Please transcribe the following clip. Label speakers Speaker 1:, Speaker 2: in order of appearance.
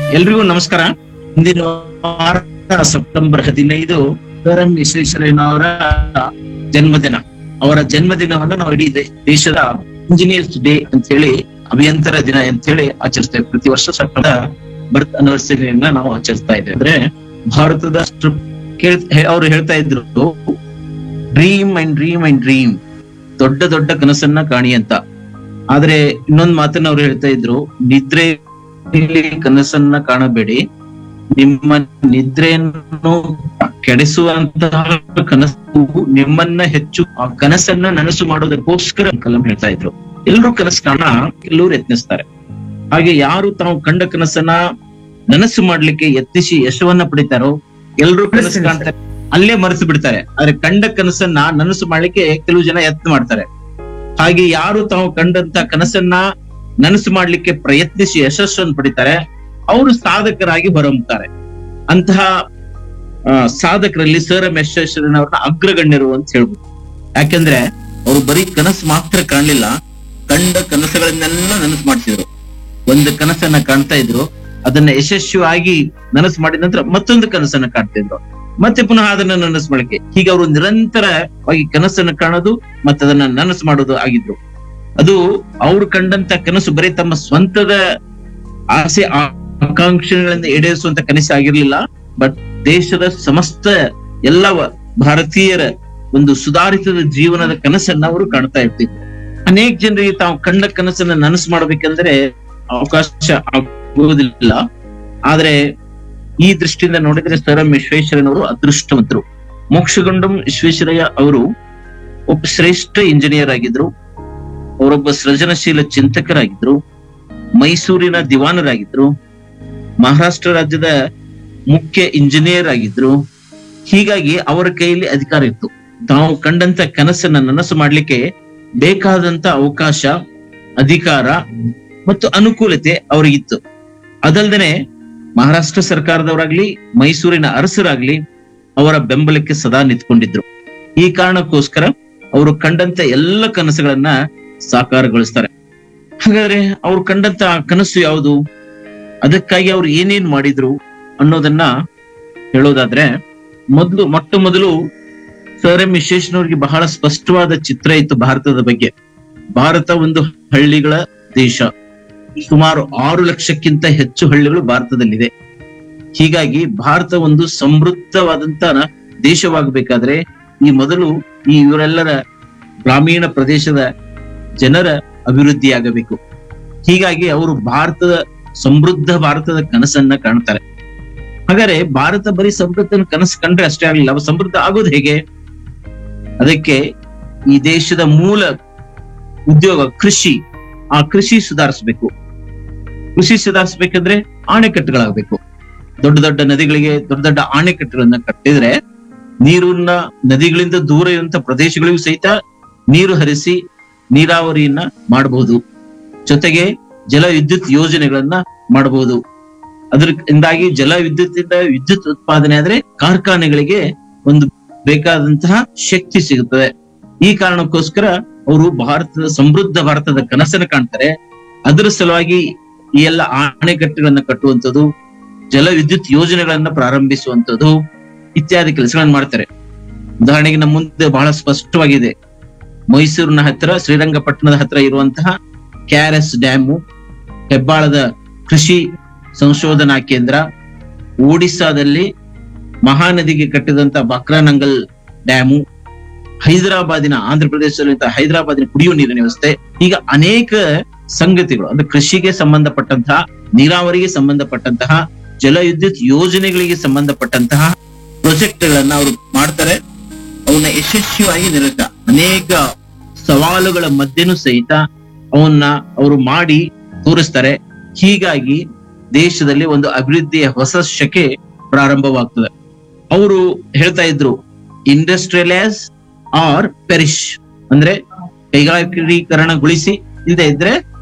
Speaker 1: ಎಲ್ರಿಗೂ ನಮಸ್ಕಾರ ಇಂದಿನ ವಾರ ಸೆಪ್ಟೆಂಬರ್ ಹದಿನೈದು ಸರ್ ಎಂ ವಿಶ್ವೇಶ್ವರಯ್ಯನವರ ಜನ್ಮದಿನ ಅವರ ಜನ್ಮದಿನವನ್ನು ನಾವು ಇಡೀ ದೇ- ದೇಶದ ಇಂಜಿನಿಯರ್ಸ್ ಡೇ ಅಂತ ಹೇಳಿ ಅಭಿಯಂತರ ದಿನ ಅಂತ ಹೇಳಿ ಆಚರಿಸ್ತೇವೆ ಪ್ರತಿ ವರ್ಷ ಸೆಪ್ಟೆಂಬರ್ ಬರ್ತ್ ಅನಿವರ್ಸರಿಯನ್ನ ನಾವು ಆಚರಿಸ್ತಾ ಇದ್ದೇವೆ ಅಂದ್ರೆ ಭಾರತದ ಕೇಳ್ ಅವ್ರು ಹೇಳ್ತಾ ಇದ್ರು dream and dream and dream ದೊಡ್ಡ ದೊಡ್ಡ ಕನಸನ್ನ ಕಾಣಿ ಅಂತ ಆದ್ರೆ ಇನ್ನೊಂದ್ ಮಾತನ್ನ ಅವ್ರು ಹೇಳ್ತಾ ಇದ್ರು ನಿದ್ರೆ ಕನಸನ್ನ ಕಾಣಬೇಡಿ ನಿಮ್ಮ ನಿದ್ರೆಯನ್ನು ಕೆಡಿಸುವಂತಹ ಕನಸು ನಿಮ್ಮನ್ನ ಹೆಚ್ಚು ಆ ಕನಸನ್ನ ನನಸು ಮಾಡೋದಕ್ಕೋಸ್ಕರ ಕಲಂ ಹೇಳ್ತಾ ಇದ್ರು ಎಲ್ಲರೂ ಕನಸು ಕಾಣ ಕೆಲವರು ಯತ್ನಿಸ್ತಾರೆ ಹಾಗೆ ಯಾರು ತಾವು ಕಂಡ ಕನಸನ್ನ ನನಸು ಮಾಡ್ಲಿಕ್ಕೆ ಯತ್ನಿಸಿ ಯಶವನ್ನ ಪಡಿತಾರೋ ಎಲ್ಲರೂ ಕನಸು ಕಾಣ್ತಾರೆ ಅಲ್ಲೇ ಮರೆತು ಬಿಡ್ತಾರೆ ಆದ್ರೆ ಕಂಡ ಕನಸನ್ನ ನನಸು ಮಾಡ್ಲಿಕ್ಕೆ ಕೆಲವು ಜನ ಯತ್ನ ಮಾಡ್ತಾರೆ ಹಾಗೆ ಯಾರು ತಾವು ಕಂಡಂತ ಕನಸನ್ನ ನನಸು ಮಾಡ್ಲಿಕ್ಕೆ ಪ್ರಯತ್ನಿಸಿ ಯಶಸ್ಸನ್ನು ಪಡಿತಾರೆ ಅವರು ಸಾಧಕರಾಗಿ ಹೊರಹೊಮ್ಮುತ್ತಾರೆ ಅಂತಹ ಆ, ಸಾಧಕರಲ್ಲಿ ಸರ್ ಎಂ ಯಶಸ್ವರನವ್ರನ್ನ ಅಗ್ರಗಣ್ಯರು ಅಂತ ಹೇಳ್ಬೋದು ಯಾಕೆಂದ್ರೆ ಅವರು ಬರೀ ಕನಸು ಮಾತ್ರ ಕಾಣ್ಲಿಲ್ಲ ಕಂಡ ಕನಸುಗಳನ್ನೆಲ್ಲ ನನಸು ಮಾಡ್ತಿದ್ರು ಒಂದು ಕನಸನ್ನ ಕಾಣ್ತಾ ಇದ್ರು ಅದನ್ನ ಯಶಸ್ವಿಯಾಗಿ ನನಸು ಮಾಡಿದ ನಂತರ ಮತ್ತೊಂದು ಕನಸನ್ನ ಕಾಣ್ತಿದ್ರು ಮತ್ತೆ ಪುನಃ ಅದನ್ನ ನನಸು ಮಾಡಲಿಕ್ಕೆ ಹೀಗೆ ಅವರು ನಿರಂತರವಾಗಿ ಕನಸನ್ನ ಕಾಣೋದು ಮತ್ತೆ ಅದನ್ನ ನನಸು ಮಾಡೋದು ಆಗಿದ್ರು ಅದು ಅವ್ರು ಕಂಡಂತ ಕನಸು ಬರೀ ತಮ್ಮ ಸ್ವಂತದ ಆಸೆ ಆ- ಆಕಾಂಕ್ಷೆಗಳಿಂದ ಈಡೇರಿಸುವಂತ ಕನಸು ಆಗಿರ್ಲಿಲ್ಲ ಬಟ್ ದೇಶದ ಸಮಸ್ತ ಎಲ್ಲ ವ- ಭಾರತೀಯರ ಒಂದು ಸುಧಾರಿತ ಜೀವನದ ಕನಸನ್ನ ಅವರು ಕಾಣ್ತಾ ಇರ್ತಿದ್ರು ಅನೇಕ ಜನರಿಗೆ ತಾವು ಕಂಡ ಕನಸನ್ನ ನನಸು ಮಾಡ್ಬೇಕಂದ್ರೆ ಅವಕಾಶ ಆಗುವುದಿಲ್ಲ ಆದ್ರೆ ಈ ದೃಷ್ಟಿಯಿಂದ ನೋಡಿದ್ರೆ ಸರ್ ಎಂ ವಿಶ್ವೇಶ್ವರಯ್ಯನವರು ಅದೃಷ್ಟವಂತರು ಮೋಕ್ಷಗುಂಡಂ ವಿಶ್ವೇಶ್ವರಯ್ಯ ಅವರು ಒಬ್ಬ ಶ್ರೇಷ್ಠ ಇಂಜಿನಿಯರ್ ಆಗಿದ್ರು ಅವರೊಬ್ಬ ಸೃಜನಶೀಲ ಚಿಂತಕರಾಗಿದ್ರು ಮೈಸೂರಿನ ದಿವಾನರಾಗಿದ್ರು ಮಹಾರಾಷ್ಟ್ರ ರಾಜ್ಯದ ಮುಖ್ಯ ಇಂಜಿನಿಯರ್ ಆಗಿದ್ರು ಹೀಗಾಗಿ ಅವರ ಕೈಯಲ್ಲಿ ಅಧಿಕಾರ ಇತ್ತು ತಾವು ಕಂಡಂತ ಕನಸನ್ನ ನನಸು ಮಾಡ್ಲಿಕ್ಕೆ ಬೇಕಾದಂತ ಅವಕಾಶ ಅಧಿಕಾರ ಮತ್ತು ಅನುಕೂಲತೆ ಅವರಿಗಿತ್ತು ಅದಲ್ದೇನೆ ಮಹಾರಾಷ್ಟ್ರ ಸರ್ಕಾರದವರಾಗ್ಲಿ ಮೈಸೂರಿನ ಅರಸರಾಗ್ಲಿ ಅವರ ಬೆಂಬಲಕ್ಕೆ ಸದಾ ನಿಂತ್ಕೊಂಡಿದ್ರು ಈ ಕಾರಣಕ್ಕೋಸ್ಕರ ಅವರು ಕಂಡಂತ ಎಲ್ಲ ಕನಸುಗಳನ್ನ ಸಾಕಾರಗೊಳಿಸ್ತಾರೆ ಹಾಗಾದ್ರೆ ಅವ್ರು ಕಂಡಂತ ಆ ಕನಸು ಯಾವುದು ಅದಕ್ಕಾಗಿ ಅವ್ರು ಏನೇನ್ ಮಾಡಿದ್ರು ಅನ್ನೋದನ್ನ ಹೇಳೋದಾದ್ರೆ ಮೊದಲು ಮೊಟ್ಟ ಮೊದಲು ಸರ್ ಎಂ ವಿಶ್ವೇಶ್ವರಯ್ಯನವರಿಗೆ ಬಹಳ ಸ್ಪಷ್ಟವಾದ ಚಿತ್ರ ಇತ್ತು ಭಾರತದ ಬಗ್ಗೆ ಭಾರತ ಒಂದು ಹಳ್ಳಿಗಳ ದೇಶ ಸುಮಾರು ಆರು ಲಕ್ಷಕ್ಕಿಂತ ಹೆಚ್ಚು ಹಳ್ಳಿಗಳು ಭಾರತದಲ್ಲಿದೆ ಹೀಗಾಗಿ ಭಾರತ ಒಂದು ಸಮೃದ್ಧವಾದಂತ ದೇಶವಾಗಬೇಕಾದ್ರೆ ಈ ಮೊದಲು ಈ ಇವರೆಲ್ಲರ ಗ್ರಾಮೀಣ ಪ್ರದೇಶದ ಜನರ ಅಭಿವೃದ್ಧಿಯಾಗಬೇಕು ಹೀಗಾಗಿ ಅವರು ಭಾರತದ ಸಮೃದ್ಧ ಭಾರತದ ಕನಸನ್ನ ಕಾಣ್ತಾರೆ ಹಾಗಾದ್ರೆ ಭಾರತ ಬರೀ ಸಮೃದ್ಧ ಕನಸು ಕಂಡ್ರೆ ಅಷ್ಟೇ ಆಗಲಿಲ್ಲ ಅವ ಸಮೃದ್ಧ ಆಗೋದು ಹೇಗೆ ಅದಕ್ಕೆ ಈ ದೇಶದ ಮೂಲ ಉದ್ಯೋಗ ಕೃಷಿ ಆ ಕೃಷಿ ಸುಧಾರಿಸಬೇಕು ಕೃಷಿ ಸುಧಾರಿಸಬೇಕಂದ್ರೆ ಆಣೆಕಟ್ಟುಗಳಾಗಬೇಕು ದೊಡ್ಡ ದೊಡ್ಡ ನದಿಗಳಿಗೆ ದೊಡ್ಡ ದೊಡ್ಡ ಆಣೆಕಟ್ಟುಗಳನ್ನ ಕಟ್ಟಿದ್ರೆ ನೀರನ್ನ ನದಿಗಳಿಂದ ದೂರ ಇರುವಂತ ಪ್ರದೇಶಗಳಿಗೂ ಸಹಿತ ನೀರು ಹರಿಸಿ ನೀರಾವರಿಯನ್ನ ಮಾಡಬಹುದು ಜೊತೆಗೆ ಜಲ ವಿದ್ಯುತ್ ಯೋಜನೆಗಳನ್ನ ಮಾಡಬಹುದು ಅದರಿಂದಾಗಿ ಜಲ ವಿದ್ಯುತ್ತಿಂದ ವಿದ್ಯುತ್ ಉತ್ಪಾದನೆ ಆದ್ರೆ ಕಾರ್ಖಾನೆಗಳಿಗೆ ಒಂದು ಬೇಕಾದಂತಹ ಶಕ್ತಿ ಸಿಗುತ್ತದೆ ಈ ಕಾರಣಕ್ಕೋಸ್ಕರ ಅವರು ಭಾರತದ ಸಮೃದ್ಧ ಭಾರತದ ಕನಸನ್ನು ಕಾಣ್ತಾರೆ ಅದರ ಸಲುವಾಗಿ ಈ ಎಲ್ಲ ಅಣೆಕಟ್ಟುಗಳನ್ನ ಕಟ್ಟುವಂಥದ್ದು ಜಲ ವಿದ್ಯುತ್ ಯೋಜನೆಗಳನ್ನ ಪ್ರಾರಂಭಿಸುವಂಥದ್ದು ಇತ್ಯಾದಿ ಕೆಲಸಗಳನ್ನ ಮಾಡ್ತಾರೆ ಉದಾಹರಣೆಗೆ ನಮ್ಮ ಮುಂದೆ ಬಹಳ ಸ್ಪಷ್ಟವಾಗಿದೆ ಮೈಸೂರಿನ ಹತ್ತಿರ ಶ್ರೀರಂಗಪಟ್ಟಣದ ಹತ್ತಿರ ಇರುವಂತಹ ಕ್ಯಾರಸ್ ಡ್ಯಾಮು ಹೆಬ್ಬಾಳದ ಕೃಷಿ ಸಂಶೋಧನಾ ಕೇಂದ್ರ ಒಡಿಸ್ಸಾದಲ್ಲಿ ಮಹಾನದಿಗೆ ಕಟ್ಟಿದಂತ ಬಕ್ರಾನಂಗಲ್ ಡ್ಯಾಮು ಹೈದರಾಬಾದಿನ ಆಂಧ್ರ ಪ್ರದೇಶದಲ್ಲಿರುವಂತಹ ಹೈದರಾಬಾದಿನ ಕುಡಿಯುವ ನೀರಿನ ವ್ಯವಸ್ಥೆ ಈಗ ಅನೇಕ ಸಂಗತಿಗಳು ಅಂದ್ರೆ ಕೃಷಿಗೆ ಸಂಬಂಧಪಟ್ಟಂತಹ ನೀರಾವರಿಗೆ ಸಂಬಂಧಪಟ್ಟಂತಹ ಜಲ ವಿದ್ಯುತ್ ಯೋಜನೆಗಳಿಗೆ ಸಂಬಂಧಪಟ್ಟಂತಹ ಪ್ರಾಜೆಕ್ಟ್ ಗಳನ್ನ ಅವರು ಮಾಡ್ತಾರೆ ಅವನ್ನ ಯಶಸ್ವಿಯಾಗಿ ನಿರ್ವಹಿಸ ಅನೇಕ ಸವಾಲುಗಳ ಮಧ್ಯನೂ ಸಹಿತ ಅವನ್ನ ಅವರು ಮಾಡಿ ತೋರಿಸ್ತಾರೆ ಹೀಗಾಗಿ ದೇಶದಲ್ಲಿ ಒಂದು ಅಭಿವೃದ್ಧಿಯ ಹೊಸ ಶಕೆ ಪ್ರಾರಂಭವಾಗ್ತದೆ ಅವರು ಹೇಳ್ತಾ ಇದ್ರು ಇಂಡಸ್ಟ್ರಿಯಲೈಸ್ ಆರ್ ಪೆರಿಶ್ ಅಂದ್ರೆ ಕೈಗಾರಿಕೀಕರಣಗೊಳಿಸಿ ಇಲ್ಲದೆ ಇದ್ರೆ